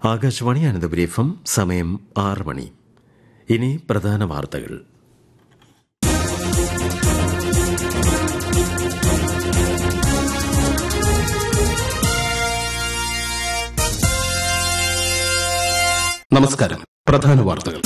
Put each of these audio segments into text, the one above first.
Akashvani Ananthapuri F M സമയം ആറ് മണി ഇനി പ്രധാന വാർത്തകൾ നമസ്കാരം പ്രധാന വാർത്തകൾ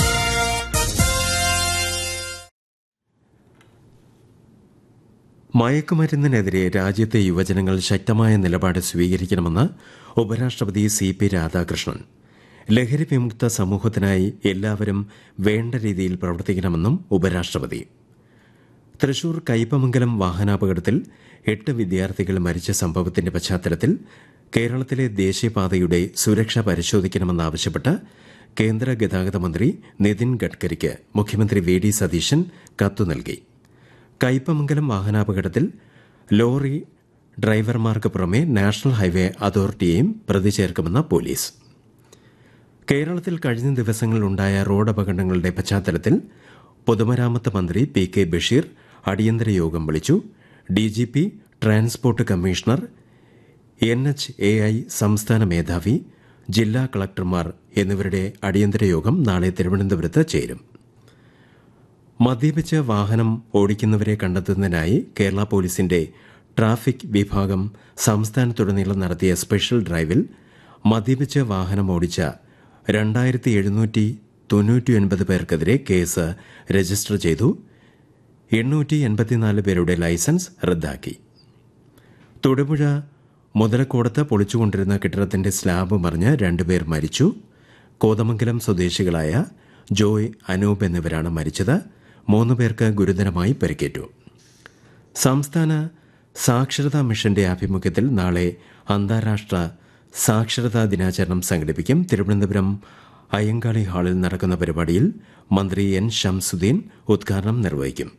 മയക്കുമരുന്നിനെതിരെ രാജ്യത്തെ യുവജനങ്ങൾ ശക്തമായ നിലപാട് സ്വീകരിക്കണമെന്ന് ഉപരാഷ്ട്രപതി സി പി രാധാകൃഷ്ണൻ ലഹരി വിമുക്ത സമൂഹത്തിനായി എല്ലാവരും വേണ്ട രീതിയിൽ പ്രവർത്തിക്കണമെന്നും ഉപരാഷ്ട്രപതി തൃശൂർ കയ്പമംഗലം വാഹനാപകടത്തിൽ എട്ട് വിദ്യാർത്ഥികൾ മരിച്ച സംഭവത്തിന്റെ പശ്ചാത്തലത്തിൽ കേരളത്തിലെ ദേശീയപാതയുടെ സുരക്ഷ പരിശോധിക്കണമെന്നാവശ്യപ്പെട്ട് കേന്ദ്ര ഗതാഗത മന്ത്രി നിതിൻ ഗഡ്കരിക്ക് മുഖ്യമന്ത്രി വി ഡി സതീശൻ കത്തു നൽകി കയ്പമംഗലം വാഹനാപകടത്തിൽ ലോറി ഡ്രൈവർമാർക്ക് പുറമെ നാഷണൽ ഹൈവേ അതോറിറ്റിയെയും പ്രതി ചേർക്കുമെന്ന് പോലീസ് കേരളത്തിൽ കഴിഞ്ഞ ദിവസങ്ങളിലുണ്ടായ റോഡ് അപകടങ്ങളുടെ പശ്ചാത്തലത്തിൽ പൊതുമരാമത്ത് മന്ത്രി പി കെ ബഷീർ അടിയന്തര യോഗം വിളിച്ചു DGP transport commissioner N H A I സംസ്ഥാന മേധാവി ജില്ലാ കളക്ടർമാർ എന്നിവരുടെ അടിയന്തര യോഗം നാളെ തിരുവനന്തപുരത്ത് ചേരും മദ്യപിച്ച് വാഹനം ഓടിക്കുന്നവരെ കണ്ടെത്തുന്നതിനായി കേരള പോലീസിന്റെ ട്രാഫിക് വിഭാഗം സംസ്ഥാനത്തുടനീളം നടത്തിയ സ്പെഷ്യൽ ഡ്രൈവിൽ മദ്യപിച്ച് വാഹനം ഓടിച്ച രണ്ടായിരത്തി എഴുന്നൂറ്റി തൊണ്ണൂറ്റിയൊൻപത് പേർക്കെതിരെ കേസ് രജിസ്റ്റർ ചെയ്തു എണ്ണൂറ്റി എൺപത്തിനാല് പേരുടെ ലൈസൻസ് റദ്ദാക്കി തൊടുപുഴ മുതലക്കോടത്ത് പൊളിച്ചുകൊണ്ടിരുന്ന കെട്ടിടത്തിന്റെ സ്ലാബ് മറിഞ്ഞ് രണ്ടുപേർ മരിച്ചു കോതമംഗലം സ്വദേശികളായ ജോയ് അനൂപ് എന്നിവരാണ് മരിച്ചത് മൂന്ന് പേർക്ക് ഗുരുതരമായി പരിക്കേറ്റു സംസ്ഥാന സാക്ഷരതാ മിഷന്റെ ആഭിമുഖ്യത്തിൽ നാളെ അന്താരാഷ്ട്ര സാക്ഷരതാ ദിനാചരണം സംഘടിപ്പിക്കും തിരുവനന്തപുരം അയ്യങ്കാളി ഹാളിൽ നടക്കുന്ന പരിപാടിയിൽ മന്ത്രി എൻ ഷംസുദ്ദീൻ ഉദ്ഘാടനം നിർവഹിക്കും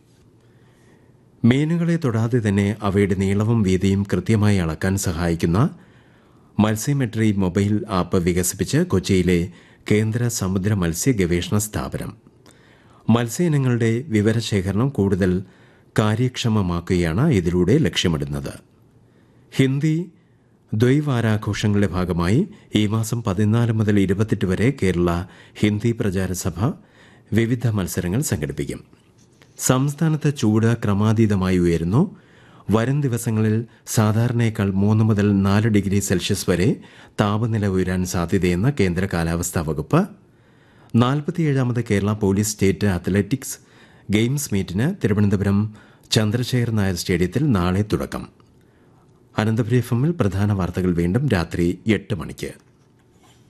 മീനുകളെ തൊടാതെ തന്നെ അവയുടെ നീളവും വീതിയും കൃത്യമായി അളക്കാൻ സഹായിക്കുന്ന മത്സ്യമെട്രി മൊബൈൽ ആപ്പ് വികസിപ്പിച്ച് കൊച്ചിയിലെ കേന്ദ്ര സമുദ്ര മത്സ്യ ഗവേഷണ സ്ഥാപനം മത്സ്യ ഇനങ്ങളുടെ വിവരശേഖരണം കൂടുതൽ കാര്യക്ഷമമാക്കുകയാണ് ഇതിലൂടെ ലക്ഷ്യമിടുന്നത് ഹിന്ദി ദ്വൈവാരാഘോഷങ്ങളുടെ ഭാഗമായി ഈ മാസം പതിനാല് മുതൽ ഇരുപത്തെട്ട് വരെ കേരള ഹിന്ദി പ്രചാര സഭ വിവിധ മത്സരങ്ങൾ സംഘടിപ്പിക്കും സംസ്ഥാനത്ത് ചൂട് ക്രമാതീതമായി ഉയരുന്നു വരും ദിവസങ്ങളിൽ സാധാരണയേക്കാൾ മൂന്ന് മുതൽ നാല് ഡിഗ്രി സെൽഷ്യസ് വരെ താപനില ഉയരാൻ സാധ്യതയെന്ന് കേന്ദ്ര കാലാവസ്ഥാ വകുപ്പ് നാൽപ്പത്തിയേഴാമത് Kerala police state athletics games മീറ്റിന് തിരുവനന്തപുരം ചന്ദ്രശേഖർ നായർ സ്റ്റേഡിയത്തിൽ നാളെ തുടക്കം അനന്തപുരി എഫ് എമ്മിൽ പ്രധാന വാർത്തകൾ വീണ്ടും രാത്രി എട്ട് മണിക്ക്